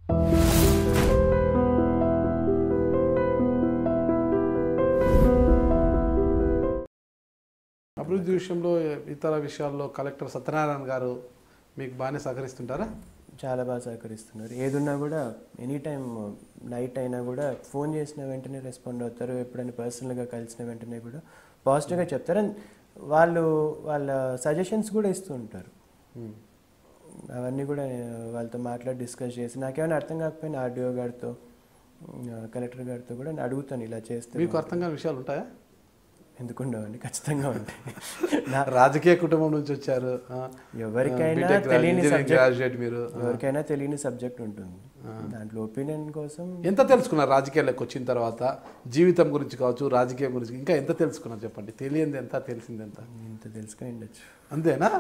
అభివృద్ధి విషయంలో ఇతర విషయాల్లో కలెక్టర్ సత్యనారాయణ గారు మీకు బాగానే సహకరిస్తుంటారా చాలా బాగా సహకరిస్తున్నారు ఏదున్నా కూడా ఎనీ టైం నైట్ అయినా కూడా ఫోన్ చేసిన వెంటనే రెస్పాండ్ అవుతారు ఎప్పుడైనా పర్సనల్గా కలిసిన వెంటనే కూడా పాజిటివ్గా చెప్తారు అండ్ వాళ్ళు వాళ్ళ సజెషన్స్ కూడా ఇస్తూ ఉంటారు ఉమ్. అవన్నీ కూడా నేను వాళ్ళతో మాట్లాడి డిస్కస్ చేసి నాకేమైనా అర్థం కాకపోయినా ఆర్డీఓ గారితో కలెక్టర్ గారితో కూడా నేను అడుగుతాను ఇలా చేస్తే మీకు అర్థం కాని విషయాలు ఉంటాయా ఎందుకు ఉండవండి ఖచ్చితంగా ఉంటాయి నా రాజకీయ కుటుంబం నుంచి వచ్చారు ఆ, ఎవరికైనా బీటెక్ గ్రా- తెలియని ఇంజనీరింగ్ సబ్జెక్ట్ గ్రాడ్యుయేట్ మీరు ఆ. ఎవరికైనా తెలియని సబ్జెక్ట్ ఉంటుంది దాంట్లో ఒపీనియన్ కోసం ఎంత తెలుసుకున్నారు రాజకీయాల్లోకి వచ్చిన తర్వాత జీవితం గురించి కావచ్చు రాజకీయం గురించి ఇంకా ఎంత తెలుసుకున్నారు చెప్పండి తెలియంది ఎంత తెలిసింది ఎంత ఇంత తెలుసుకొని ఉండొచ్చు అంతేనా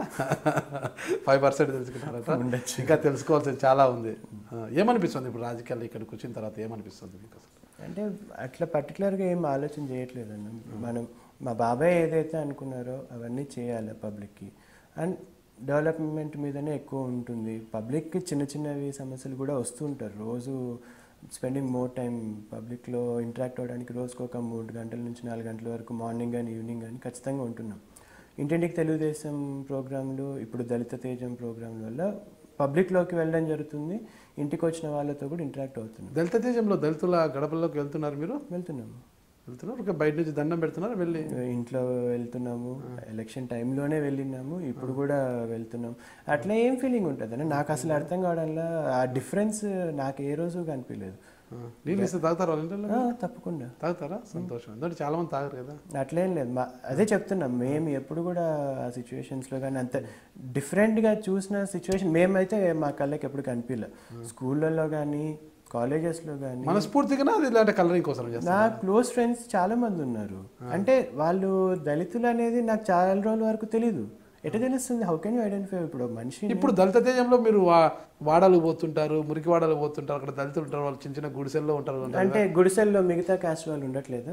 ఫైవ్ పర్సెంట్ తెలుసుకున్నారట ఉండొచ్చు. ఇంకా తెలుసుకోవాల్సింది చాలా ఉంది ఆ, ఏమనిపిస్తుంది ఇప్పుడు రాజకీయాల్లో ఇక్కడికి వచ్చిన తర్వాత ఏమనిపిస్తుంది మీకు అసలు అంటే అట్లా పర్టికులర్గా ఏం ఆలోచన చేయట్లేదన్న మనం మా బాబాయ్ ఏదైతే అనుకున్నారో అవన్నీ చేయాలి పబ్లిక్కి అండ్ డెవలప్మెంట్ మీదనే ఎక్కువ ఉంటుంది పబ్లిక్కి చిన్న చిన్నవి సమస్యలు కూడా వస్తూ ఉంటారు రోజు స్పెండింగ్ మోర్ టైం పబ్లిక్లో ఇంటరాక్ట్ అవ్వడానికి రోజుకు ఒక మూడు గంటల నుంచి నాలుగు గంటల వరకు మార్నింగ్ కానీ ఈవినింగ్ కానీ ఖచ్చితంగా ఉంటున్నాం ఇంటింటికి తెలుగుదేశం ప్రోగ్రాంలు ఇప్పుడు దళిత తేజం ప్రోగ్రాంల వల్ల పబ్లిక్లోకి వెళ్ళడం జరుగుతుంది ఇంటికి వచ్చిన వాళ్ళతో కూడా ఇంటరాక్ట్ అవుతున్నాం దళిత దేశంలో దళితుల గడపల్లోకి వెళ్తున్నారు మీరు వెళ్తున్నాము వెళ్తున్నారు ఒక బయట నుంచి దండం పెడుతున్నారు వెళ్ళి ఇంట్లో వెళ్తున్నాము ఎలక్షన్ టైంలోనే వెళ్ళినాము ఇప్పుడు కూడా వెళ్తున్నాం అట్లా ఏం ఫీలింగ్ ఉంటుంది నాకు అసలు అర్థం కావడంలో ఆ డిఫరెన్స్ నాకు ఏ రోజు కనిపించలేదు ఆ, నీళ్ళు ఇస్తే తాగుతారా వాళ్ళ ఇంట్లో ఆ, తప్పకుండా తాగుతారా సంతోషం ఎందుకంటే చాలా మంది తాగరు కదా అట్లేం లేదు మా అదే చెప్తున్నాం మేము ఎప్పుడు కూడా ఆ సిచ్యువేషన్స్లో కానీ అంత డిఫరెంట్గా చూసిన సిచ్యువేషన్ మేమైతే మా కళ్ళకి ఎప్పుడు కనిపించలే స్కూళ్ళల్లో కానీ కాలేజెస్లో కానీ మనస్ఫూర్తిగా అది ఇలాంటి కలరింగ్ కోసం చేస్తారు నా క్లోజ్ ఫ్రెండ్స్ చాలా మంది ఉన్నారు అంటే వాళ్ళు దళితులు అనేది నాకు చాలా రోజుల వరకు తెలీదు ఎట తెలుస్తుంది హౌ కెన్ యూ ఐడెంటిఫై ఇప్పుడు మనిషి ఇప్పుడు దళిత తేజంలో మీరు వా- వాడలు పోతుంటారు మురికి వాడలు పోతుంటారు అక్కడ దళితులు ఉంటారు వాళ్ళు చిన్న చిన్న గుడిసెల్లో ఉంటారు అంటే గుడిసెల్లో మిగతా కాస్ట్ వాళ్ళు ఉండట్లేదా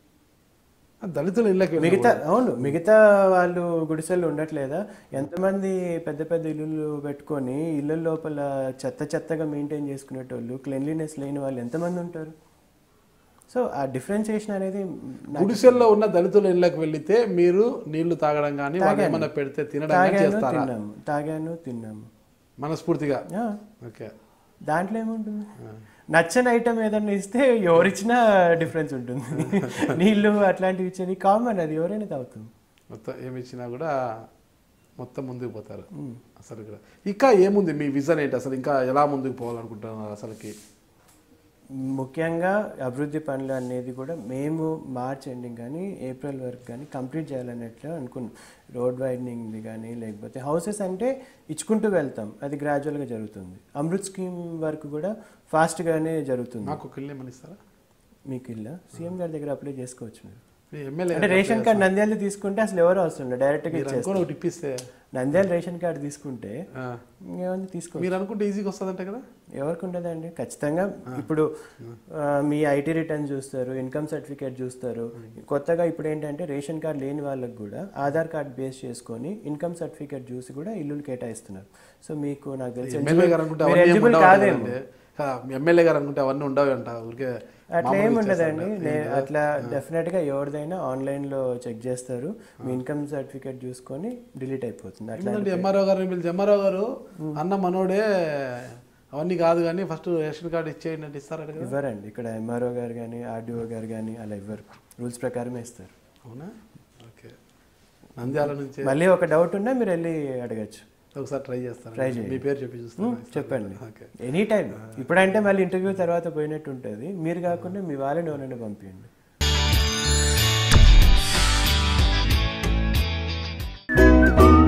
ఆ దళితుల ఇళ్ళకి వెళ్ళి మిగతా అవును మిగతా వాళ్ళు గుడిసెల్లో ఉండట్లేదా ఎంతమంది పెద్ద పెద్ద ఇల్లులు పెట్టుకొని ఇళ్ళ లోపల చెత్త చెత్తగా మెయింటైన్ చేసుకునేటోళ్ళు క్లెన్లీనెస్ లేని వాళ్ళు ఎంతమంది ఉంటారు సో ఆ డిఫరెన్సియేషన్ అనేది నాకు గుడిసెల్లో ఉన్న దళితుల ఇళ్ళకి వెళ్లితే మీరు నీళ్లు తాగడం కానీ వాళ్ళు ఏమన్నా పెడితే తినడం కానీ తాగాను చేస్తారా తిన్నాము తాగాను తిన్నాము మనస్ఫూర్తిగా ఆ, ఓకే దాంట్లో ఏముంటుంది నచ్చని ఐటమ్ ఏదన్నా ఇస్తే ఎవరిచ్చినా డిఫరెన్స్ ఉంటుంది నీళ్ళు అట్లాంటివి ఇచ్చేది కామన్ అది ఎవరైనా తాగుతుంది మొత్తం ఏమి ఇచ్చినా కూడా మొత్తం ముందుకు పోతారు అసలు ఇక్కడ ఇంకా ఏముంది మీ విజన్ ఏంటి అసలు ఇంకా ఎలా ముందుకు పోవాలనుకుంటున్నారు అసలుకి ముఖ్యంగా అభివృద్ధి పనులు అనేది కూడా మేము మార్చ్ ఎండింగ్ కానీ ఏప్రిల్ వరకు కానీ కంప్లీట్ చేయాలన్నట్లు అనుకున్నాం రోడ్ వైడనింగ్ది కానీ లేకపోతే హౌసెస్ అంటే ఇచ్చుకుంటూ వెళ్తాం అది గ్రాడ్యువల్గా జరుగుతుంది అమృత్ స్కీమ్ వరకు కూడా ఫాస్ట్గానే జరుగుతుంది నాకు ఒక ఇల్లు ఏమని ఇస్తారా మీకు ఇల్లు సీఎం గారి దగ్గర అప్లై చేసుకోవచ్చు మీరు మీ ఎమ్మెల్యే అంటే రేషన్ కార్డ్ నంద్యాల తీసుకుంటే అసలు ఎవరు అవసరం లేదు డైరెక్ట్గా మీరు ఇచ్చేస్తారు అనుకోని ఒకటి ఇప్పిస్తే నంద్యాల రేషన్ కార్డు తీసుకుంటే ఆ, ఏమన్నా తీసుకో మీరు అనుకుంటే ఈజీగా వస్తుందంట కదా ఎవరికి ఉండదండి ఖచ్చితంగా ఇప్పుడు ఆ, మీ ఐటీ రిటర్న్ చూస్తారు ఇన్కమ్ సర్టిఫికేట్ చూస్తారు కొత్తగా ఇప్పుడు ఏంటంటే రేషన్ కార్డ్ లేని వాళ్ళకి కూడా ఆధార్ కార్డ్ బేస్ చేసుకొని ఇన్కమ్ సర్టిఫికేట్ చూసి కూడా ఇల్లులు కేటాయిస్తున్నారు సో మీకు నాకు తెలిసి ఎమ్మెల్యే గారు అనుకుంటే మీరు అవన్నీ ఏమి eligible ఉండవు కాదేమో కదండి. ఆ, మీ ఎమ్మెల్యే గారు అనుకుంటే అవన్నీ ఉండవు అంట ఊరికే అట్లా మామూలుగా ఏమి ఉండదండి ఇచ్చేస్తారంట. నే- అట్లా డెఫినెట్గా ఎవరిదైనా ఆన్లైన్లో చెక్ చేస్తారు మీ ఇన్కమ్ సర్టిఫికేట్ చూసుకొని డిలీట్ అయిపోతుంది అట్లా ఎందుకంటే ఎంఆర్ఓ గారిని పిలిచి ఎంఆర్ఓ గారు అన్న మనోడే అవన్నీ కాదు కానీ ఫస్ట్ రేషన్ కార్డు ఇచ్చేయండి అంటే ఇస్తారట కదా ఇవ్వరండి ఇక్కడ ఎంఆర్ఓ గారు కానీ ఆర్డీఓ గారు కానీ అలా ఇవ్వరు రూల్స్ ప్రకారమే ఇస్తారు అవునా ఓకే నంద్యాల నుంచి మళ్ళీ ఒక డౌట్ ఉన్నా మీరు వెళ్ళి అడగచ్చు ఒకసారి ట్రై చేస్తాను Try చేయండి. మీ పేరు చెప్పి చూస్తాను చెప్పండి ఓకే ఎనీ టైం ఇప్పుడంటే మళ్ళీ ఇంటర్వ్యూ తర్వాత పోయినట్టు ఉంటుంది మీరు కాకుండా మీ వాళ్ళని ఎవరైనా పంపించండి thank you